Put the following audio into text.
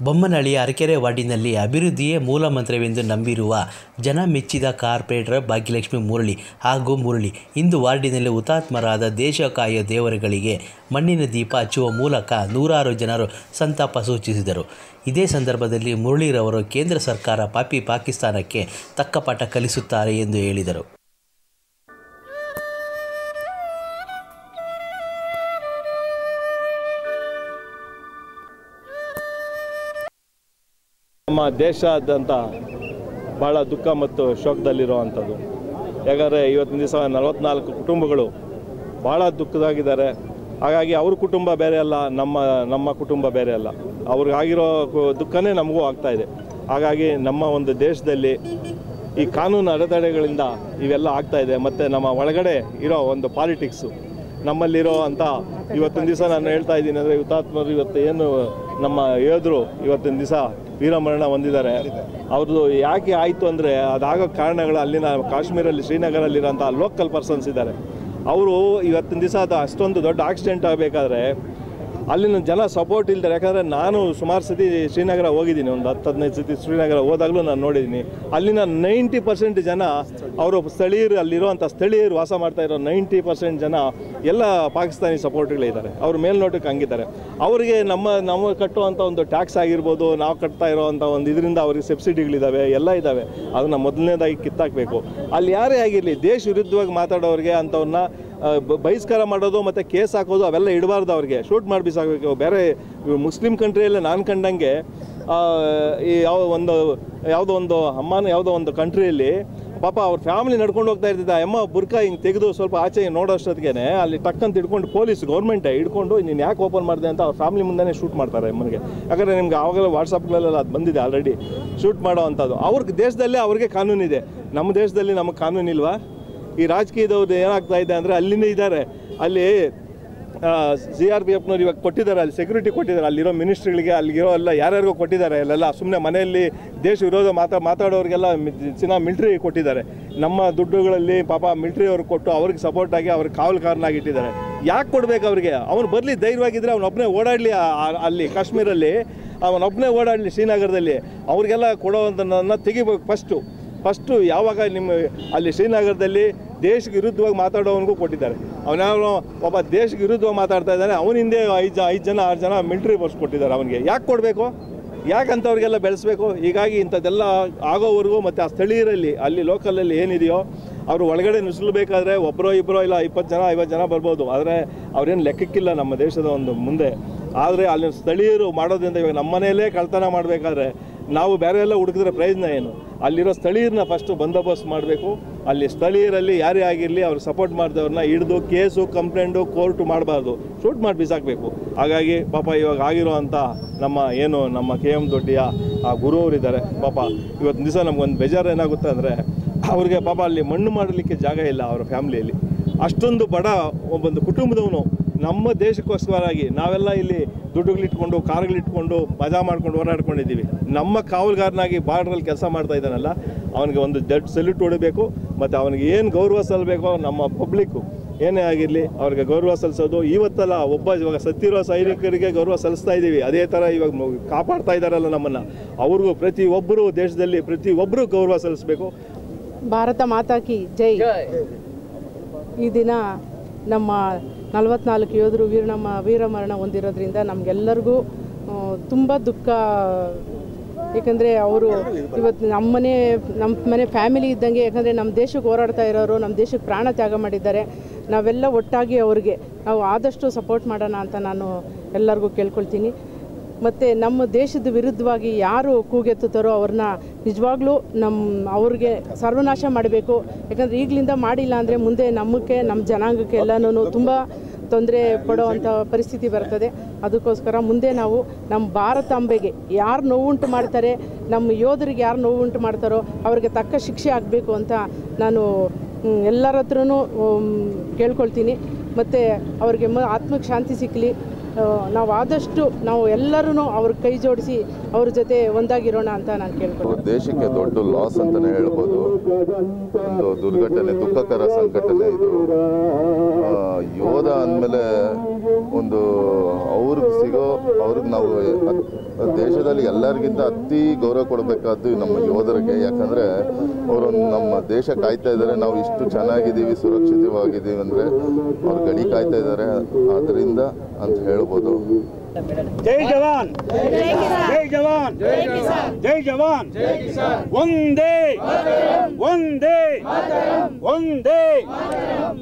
ಬೊಮ್ಮನಹಳ್ಳಿಯ ಅರಕೆರೆ ವಾರ್ಡಿನಲ್ಲಿ ಅಭಿವೃದ್ಧಿಯೇ ಮೂಲ ಮಂತ್ರವೆಂದು ನಂಬಿರುವ ಜನ ಮೆಚ್ಚಿದ ಕಾರ್ಪೊರೇಟರ್ ಭಾಗ್ಯಲಕ್ಷ್ಮಿ ಮುರಳಿ ಹಾಗೂ ಮುರಳಿ ಇಂದು ವಾರ್ಡಿನಲ್ಲಿ ಹುತಾತ್ಮರಾದ ದೇಶ ಕಾಯೋ ದೇವರುಗಳಿಗೆ ಮಣ್ಣಿನ ದೀಪ ಹಚ್ಚುವ ಮೂಲಕ ನೂರಾರು ಜನರು ಸಂತಾಪ ಸೂಚಿಸಿದರು ಇದೇ ಸಂದರ್ಭದಲ್ಲಿ ಮುರಳಿರವರು ಕೇಂದ್ರ ಸರ್ಕಾರ ಪಾಪಿ ಪಾಕಿಸ್ತಾನಕ್ಕೆ ತಕ್ಕ ಪಾಠ ಕಲಿಸುತ್ತಾರೆ ಎಂದು ಹೇಳಿದರು ನಮ್ಮ ದೇಶಾದ್ಯಂತ ಭಾಳ ದುಃಖ ಮತ್ತು ಶೋಕದಲ್ಲಿರುವಂಥದ್ದು ಯಾಕಂದರೆ ಇವತ್ತಿನ ದಿವಸ ನಲವತ್ನಾಲ್ಕು ಕುಟುಂಬಗಳು ಭಾಳ ದುಃಖದಾಗಿದ್ದಾರೆ ಹಾಗಾಗಿ ಅವ್ರ ಕುಟುಂಬ ಬೇರೆ ಅಲ್ಲ ನಮ್ಮ ನಮ್ಮ ಕುಟುಂಬ ಬೇರೆ ಅಲ್ಲ ಅವ್ರಿಗಾಗಿರೋ ಕು- ದುಃಖನೇ ನಮಗೂ ಆಗ್ತಾ ಇದೆ ಹಾಗಾಗಿ ನಮ್ಮ ಒಂದು ದೇಶದಲ್ಲಿ ಈ ಕಾನೂನು ಅಡೆತಡೆಗಳಿಂದ ಇವೆಲ್ಲ ಆಗ್ತಾ ಇದೆ ಮತ್ತು ನಮ್ಮ ಒಳಗಡೆ ಇರೋ ಒಂದು ಪಾಲಿಟಿಕ್ಸು ನಮ್ಮಲ್ಲಿರೋ ಅಂತ ಇವತ್ತಿನ ದಿವಸ ನಾನು ಹೇಳ್ತಾ ಇದ್ದೀನಿ ಅಂದರೆ ಹುತಾತ್ಮರು ಇವತ್ತು ಏನು ನಮ್ಮ ಯೋಧರು ಇವತ್ತಿನ ದಿವಸ ವೀರಮರಣ ಹೊಂದಿದ್ದಾರೆ ಅವ್ರದ್ದು ಯಾಕೆ ಆಯಿತು ಅಂದರೆ ಅದಾಗೋ ಕಾರಣಗಳು ಅಲ್ಲಿನ ಕಾಶ್ಮೀರಲ್ಲಿ ಶ್ರೀನಗರಲ್ಲಿರೋಂಥ ಲೋಕಲ್ ಪರ್ಸನ್ಸ್ ಇದ್ದಾರೆ ಅವರು ಇವತ್ತಿನ ದಿವಸ ಅದು ಅಷ್ಟೊಂದು ದೊಡ್ಡ ಆಕ್ಸಿಡೆಂಟ್ ಆಗಬೇಕಾದ್ರೆ ಅಲ್ಲಿನ ಜನ ಸಪೋರ್ಟ್ ಇಲ್ತಾರೆ ಯಾಕಂದರೆ ನಾನು ಸುಮಾರು ಸತಿ ಶ್ರೀನಗರ ಹೋಗಿದ್ದೀನಿ ಒಂದು ಹತ್ತು ಹದಿನೈದು ಸತಿ ಶ್ರೀನಗರ ಹೋದಾಗಲೂ ನಾನು ನೋಡಿದ್ದೀನಿ ಅಲ್ಲಿನ ನೈಂಟಿ ಪರ್ಸೆಂಟ್ ಜನ ಅವರು ಸ್ಥಳೀಯರು ಅಲ್ಲಿರುವಂಥ ಸ್ಥಳೀಯರು ವಾಸ ಮಾಡ್ತಾ ಇರೋ ನೈಂಟಿ ಪರ್ಸೆಂಟ್ ಜನ ಎಲ್ಲ ಪಾಕಿಸ್ತಾನಿ ಸಪೋರ್ಟ್ಗಳಿದ್ದಾರೆ ಅವ್ರ ಮೇಲ್ನೋಟಕ್ಕೆ ಹಂಗಿದ್ದಾರೆ ಅವರಿಗೆ ನಮ್ಮ ನಾವು ಕಟ್ಟುವಂಥ ಒಂದು ಟ್ಯಾಕ್ಸ್ ಆಗಿರ್ಬೋದು ನಾವು ಕಟ್ತಾ ಇರೋವಂಥ ಒಂದು ಇದರಿಂದ ಅವ್ರಿಗೆ ಸಬ್ಸಿಡಿಗಳಿದ್ದಾವೆ ಎಲ್ಲ ಇದ್ದಾವೆ ಅದನ್ನು ಮೊದಲನೇದಾಗಿ ಕಿತ್ತಾಕಬೇಕು ಅಲ್ಲಿ ಯಾರೇ ಆಗಿರಲಿ ದೇಶ ವಿರುದ್ಧವಾಗಿ ಮಾತಾಡೋರಿಗೆ ಅಂಥವ್ರನ್ನ ಆ, ಬ- ಬಹಿಷ್ಕಾರ ಮಾಡೋದು ಮತ್ತು ಕೇಸ್ ಹಾಕೋದು ಅವೆಲ್ಲ ಇಡಬಾರ್ದು ಅವ್ರಿಗೆ ಶೂಟ್ ಮಾಡಿ ಬಿಸಾಕಬೇಕು ಬೇರೆ ಇವ್ ಮುಸ್ಲಿಂ ಕಂಟ್ರಿಯಲ್ಲೇ ನಾನು ಕಂಡಂಗೆ ಆ, ಈ ಯಾವ ಒಂದು ಯಾವುದೋ ಒಂದು ಅಮ್ಮನ ಯಾವುದೋ ಒಂದು ಕಂಟ್ರಿಯಲ್ಲಿ ಪಾಪ ಅವ್ರ ಫ್ಯಾಮಿಲಿ ನಡ್ಕೊಂಡು ಹೋಗ್ತಾ ಇರ್ತಿದ್ದ ಅಮ್ಮ ಬುರ್ಕ ಹಿಂಗೆ ತೆಗೆದು ಸ್ವಲ್ಪ ಆಚೆ ನೋಡೋಷ್ಟೊತ್ತಿಗೆ ಅಲ್ಲಿ ಟಕ್ಕಂತ ಹಿಡ್ಕೊಂಡು ಪೊಲೀಸ್ ಗೌರ್ಮೆಂಟೇ ಹಿಡ್ಕೊಂಡು ನೀನು ಯಾಕೆ ಓಪನ್ ಮಾಡಿದೆ ಅಂತ ಅವ್ರ ಫ್ಯಾಮಿಲಿ ಮುಂದೆನೇ ಶೂಟ್ ಮಾಡ್ತಾರೆ ಅಮ್ಮನಿಗೆ ಯಾಕಂದರೆ ನಿಮ್ಗೆ ಆವಾಗಲೇ ವಾಟ್ಸಪ್ಗಳೆಲ್ಲ ಅದು ಬಂದಿದೆ ಆಲ್ರೆಡಿ ಶೂಟ್ ಮಾಡೋ ಅಂಥದ್ದು ಅವ್ರ ದೇಶದಲ್ಲೇ ಅವ್ರಿಗೆ ಕಾನೂನಿದೆ ನಮ್ಮ ದೇಶದಲ್ಲಿ ನಮಗೆ ಕಾನೂನಿಲ್ವಾ ಈ ರಾಜಕೀಯದವ್ರು ಏನಾಗ್ತಾ ಇದೆ ಅಂದರೆ ಅಲ್ಲಿನೇ ಇದ್ದಾರೆ ಅಲ್ಲಿ ಸಿ ಆರ್ ಪಿ ಎಫ್ನವ್ರು ಇವಾಗ ಕೊಟ್ಟಿದ್ದಾರೆ ಅಲ್ಲಿ ಸೆಕ್ಯೂರಿಟಿ ಕೊಟ್ಟಿದ್ದಾರೆ ಅಲ್ಲಿರೋ ಮಿನಿಸ್ಟ್ರಿಗಳಿಗೆ ಅಲ್ಲಿರೋ ಎಲ್ಲ ಯಾರ್ಯಾರಿಗೋ ಕೊಟ್ಟಿದ್ದಾರೆ ಅಲ್ಲೆಲ್ಲ ಸುಮ್ಮನೆ ಮನೆಯಲ್ಲಿ ದೇಶ ವಿರೋಧ ಮಾತಾ ಮಾತಾಡೋರಿಗೆಲ್ಲ ಚಿನ್ನ ಮಿಲ್ಟ್ರಿ ಕೊಟ್ಟಿದ್ದಾರೆ ನಮ್ಮ ದುಡ್ಡುಗಳಲ್ಲಿ ಪಾಪ ಮಿಲ್ಟ್ರಿ ಅವ್ರಿಗೆ ಕೊಟ್ಟು ಅವ್ರಿಗೆ ಸಪೋರ್ಟ್ ಆಗಿ ಅವ್ರಿಗೆ ಕಾವಲುಕಾರನಾಗಿ ಇಟ್ಟಿದ್ದಾರೆ ಯಾಕೆ ಕೊಡ್ಬೇಕು ಅವ್ರಿಗೆ ಅವ್ನು ಬರಲಿ ಧೈರ್ಯವಾಗಿದ್ದರೆ ಅವನೊಬ್ಬನೇ ಓಡಾಡಲಿ ಅಲ್ಲಿ ಕಾಶ್ಮೀರಲ್ಲಿ ಅವನೊಬ್ಬನೇ ಓಡಾಡಲಿ ಶ್ರೀನಗರದಲ್ಲಿ ಅವ್ರಿಗೆಲ್ಲ ಕೊಡೋವಂಥದ್ದನ್ನು ತೆಗಿಬೇಕು ಫಸ್ಟು ಫಸ್ಟು ಯಾವಾಗ ನಿಮ್ಮ ಅಲ್ಲಿ ಶ್ರೀನಗರದಲ್ಲಿ ದೇಶಕ್ಕೆ ವಿರುದ್ಧವಾಗಿ ಮಾತಾಡೋವನಿಗೂ ಕೊಟ್ಟಿದ್ದಾರೆ ಅವನ್ಯಾವ ಒಬ್ಬ ದೇಶಕ್ಕೆ ವಿರುದ್ಧವಾಗಿ ಮಾತಾಡ್ತಾ ಇದ್ದಾನೆ ಅವನ ಹಿಂದೆ ಐದು ಜ ಐದು ಜನ ಆರು ಜನ ಮಿಲ್ಟ್ರಿ ಫೋರ್ಸ್ ಕೊಟ್ಟಿದ್ದಾರೆ ಅವನಿಗೆ ಯಾಕೆ ಕೊಡಬೇಕು ಯಾಕಂತವ್ರಿಗೆಲ್ಲ ಬೆಳೆಸಬೇಕು ಹೀಗಾಗಿ ಇಂಥದ್ದೆಲ್ಲ ಆಗೋವರೆಗೂ ಮತ್ತು ಆ ಸ್ಥಳೀಯರಲ್ಲಿ ಅಲ್ಲಿ ಲೋಕಲಲ್ಲಿ ಏನಿದೆಯೋ ಅವರು ಒಳಗಡೆ ನುಸುಳಬೇಕಾದ್ರೆ ಒಬ್ಬರೋ ಇಬ್ಬರೋ ಇಲ್ಲ ಇಪ್ಪತ್ತು ಜನ ಐವತ್ತು ಜನ ಬರ್ಬೋದು ಆದರೆ ಅವ್ರೇನು ಲೆಕ್ಕಕ್ಕಿಲ್ಲ ನಮ್ಮ ದೇಶದ ಒಂದು ಮುಂದೆ ಆದರೆ ಅಲ್ಲಿ ಸ್ಥಳೀಯರು ಮಾಡೋದ್ರಿಂದ ಇವಾಗ ನಮ್ಮ ಮನೆಯಲ್ಲೇ ಕಳ್ತನ ಮಾಡಬೇಕಾದ್ರೆ ನಾವು ಬೇರೆ ಎಲ್ಲ ಹುಡುಕಿದ್ರೆ ಪ್ರಯೋಜನ ಏನು ಅಲ್ಲಿರೋ ಸ್ಥಳೀಯರನ್ನ ಫಸ್ಟು ಬಂದೋಬಸ್ತ್ ಮಾಡಬೇಕು ಅಲ್ಲಿ ಸ್ಥಳೀಯರಲ್ಲಿ ಯಾರೇ ಆಗಿರಲಿ ಅವ್ರು ಸಪೋರ್ಟ್ ಮಾಡಿದವ್ರನ್ನ ಹಿಡಿದು ಕೇಸು ಕಂಪ್ಲೇಂಟು ಕೋರ್ಟು ಮಾಡಬಾರ್ದು ಶೂಟ್ ಮಾಡಿ ಬಿಸಾಕಬೇಕು ಹಾಗಾಗಿ ಪಾಪ ಇವಾಗ ಆಗಿರೋ ಅಂಥ ನಮ್ಮ ಏನು ನಮ್ಮ ಕೆ ಎಮ್ ದೊಡ್ಡಿಯ ಆ ಗುರು ಅವರಿದ್ದಾರೆ ಪಾಪ ಇವತ್ತು ದಿವಸ ನಮ್ಗೊಂದು ಬೇಜಾರು ಏನಾಗುತ್ತೆ ಅಂದರೆ ಅವ್ರಿಗೆ ಪಾಪ ಅಲ್ಲಿ ಮಣ್ಣು ಮಾಡಲಿಕ್ಕೆ ಜಾಗ ಇಲ್ಲ ಅವರ ಫ್ಯಾಮ್ಲಿಯಲ್ಲಿ ಅಷ್ಟೊಂದು ಬಡ ಒಬ್ಬೊಂದು ಕುಟುಂಬದವನು ನಮ್ಮ ದೇಶಕ್ಕೋಸ್ಕರವಾಗಿ ನಾವೆಲ್ಲ ಇಲ್ಲಿ ದುಡ್ಡುಗಳಿಟ್ಕೊಂಡು ಕಾರುಗಳಿಟ್ಕೊಂಡು ಮಜಾ ಮಾಡ್ಕೊಂಡು ಓಡಾಡ್ಕೊಂಡಿದ್ದೀವಿ ನಮ್ಮ ಕಾವಲುಗಾರನಾಗಿ ಬಾರ್ಡ್ರಲ್ಲಿ ಕೆಲಸ ಮಾಡ್ತಾ ಇದ್ದಾನಲ್ಲ ಅವನಿಗೆ ಒಂದು ದೊಡ್ಡ ಸಲ್ಯೂಟ್ ಹೊಡಬೇಕು ಮತ್ತು ಅವನಿಗೆ ಏನು ಗೌರವ ಸಲ್ಲಬೇಕೋ ನಮ್ಮ ಪಬ್ಲಿಕ್ಕು ಏನೇ ಆಗಿರಲಿ ಅವ್ರಿಗೆ ಗೌರವ ಸಲ್ಲಿಸೋದು ಇವತ್ತಲ್ಲ ಒಬ್ಬ ಇವಾಗ ಸತ್ತಿರೋ ಸೈನಿಕರಿಗೆ ಗೌರವ ಸಲ್ಲಿಸ್ತಾ ಇದ್ದೀವಿ ಅದೇ ಥರ ಇವಾಗ ಮ- ಕಾಪಾಡ್ತಾ ಇದ್ದಾರಲ್ಲ ನಮ್ಮನ್ನು ಅವ್ರಿಗೂ ಪ್ರತಿ ಒಬ್ಬರು ದೇಶದಲ್ಲಿ ಪ್ರತಿ ಒಬ್ಬರು ಗೌರವ ಸಲ್ಲಿಸಬೇಕು ಭಾರತ ಮಾತಾ ಕಿ ಜೈ ಈ ದಿನ ನಮ್ಮ ನಲವತ್ನಾಲ್ಕು ಯೋಧರು ವೀರ ನಮ್ಮ ವೀರಮರಣ ಹೊಂದಿರೋದ್ರಿಂದ ನಮಗೆಲ್ಲರಿಗೂ ತುಂಬ ದುಃಖ ಏಕೆಂದರೆ ಅವರು ಇವತ್ತು ನಮ್ಮ ಮನೆ ನಮ್ಮ ಮನೆ ಫ್ಯಾಮಿಲಿ ಇದ್ದಂಗೆ ಯಾಕಂದರೆ ನಮ್ಮ ದೇಶಕ್ಕೆ ಹೋರಾಡ್ತಾ ಇರೋರು ನಮ್ಮ ದೇಶಕ್ಕೆ ಪ್ರಾಣ ತ್ಯಾಗ ಮಾಡಿದ್ದಾರೆ ನಾವೆಲ್ಲ ಒಟ್ಟಾಗಿ ಅವ್ರಿಗೆ ನಾವು ಆದಷ್ಟು ಸಪೋರ್ಟ್ ಮಾಡೋಣ ಅಂತ ನಾನು ಎಲ್ಲರಿಗೂ ಕೇಳ್ಕೊಳ್ತೀನಿ ಮತ್ತು ನಮ್ಮ ದೇಶದ ವಿರುದ್ಧವಾಗಿ ಯಾರು ಕೂಗೆತ್ತುತ್ತಾರೋ ಅವ್ರನ್ನ ನಿಜವಾಗ್ಲೂ ನಮ್ಮ ಅವ್ರಿಗೆ ಸರ್ವನಾಶ ಮಾಡಬೇಕು ಯಾಕಂದರೆ ಈಗಲಿಂದ ಮಾಡಿಲ್ಲ ಅಂದರೆ ಮುಂದೆ ನಮ್ಮಕ್ಕೆ ನಮ್ಮ ಜನಾಂಗಕ್ಕೆ ಎಲ್ಲನೂ ತುಂಬ ತೊಂದರೆ ಪಡೋವಂಥ ಪರಿಸ್ಥಿತಿ ಬರ್ತದೆ ಅದಕ್ಕೋಸ್ಕರ ಮುಂದೆ ನಾವು ನಮ್ಮ ಭಾರತಾಂಬೆಗೆ ಯಾರು ನೋವುಂಟು ಮಾಡ್ತಾರೆ ನಮ್ಮ ಯೋಧರಿಗೆ ಯಾರು ನೋವುಂಟು ಮಾಡ್ತಾರೋ ಅವ್ರಿಗೆ ತಕ್ಕ ಶಿಕ್ಷೆ ಆಗಬೇಕು ಅಂತ ನಾನು ಮ್, ಎಲ್ಲರ ಹತ್ರನೂ ಕೇಳ್ಕೊಳ್ತೀನಿ ಮತ್ತು ಅವ್ರಿಗೆ ಮ ಆತ್ಮಕ್ಕೆ ಶಾಂತಿ ಸಿಕ್ಕಲಿ ನಾವು ಆದಷ್ಟು ನಾವು ಎಲ್ಲರೂ ಅವ್ರ ಕೈ ಜೋಡಿಸಿ ಅವ್ರ ಜೊತೆ ಒಂದಾಗಿರೋಣ ಅಂತ ನಾನು ಕೇಳ್ಕೊಳ್ತೀನಿ ದೇಶಕ್ಕೆ ದೊಡ್ಡ ಲಾಸ್ ಅಂತಾನೆ ಹೇಳ್ಬೋದು ಒಂದು ದುರ್ಘಟನೆ ದುಃಖಕರ ಸಂಘಟನೆ ಇದು ಆ, ಯೋಧ ಅಂದಮೇಲೆ ಒಂದು ಅವ್ರಿಗೆ ಸಿಗೋ ಅವ್ರಿಗೆ ನಾವು ದೇಶದಲ್ಲಿ ಎಲ್ಲರಿಗಿಂತ ಅತಿ ಗೌರವ ಕೊಡಬೇಕಾದ್ದು ನಮ್ಮ ಯೋಧರಿಗೆ ಯಾಕಂದರೆ ಅವರು ನಮ್ಮ ದೇಶ ಕಾಯ್ತಾ ಇದ್ದಾರೆ ನಾವು ಇಷ್ಟು ಚೆನ್ನಾಗಿದ್ದೀವಿ ಸುರಕ್ಷಿತವಾಗಿದ್ದೀವಿ ಅಂದರೆ ಅವ್ರು ಗಡಿ ಕಾಯ್ತಾ ಇದ್ದಾರೆ ಅದರಿಂದ ಅಂತ ಹೇಳ್ಬೋದು ಜೈ ಜವಾನ್ ಜೈ ಜವಾನ್ ಜೈ ಜವಾನ್ ಒಂದೇ ಒಂದೇ ಒಂದೇ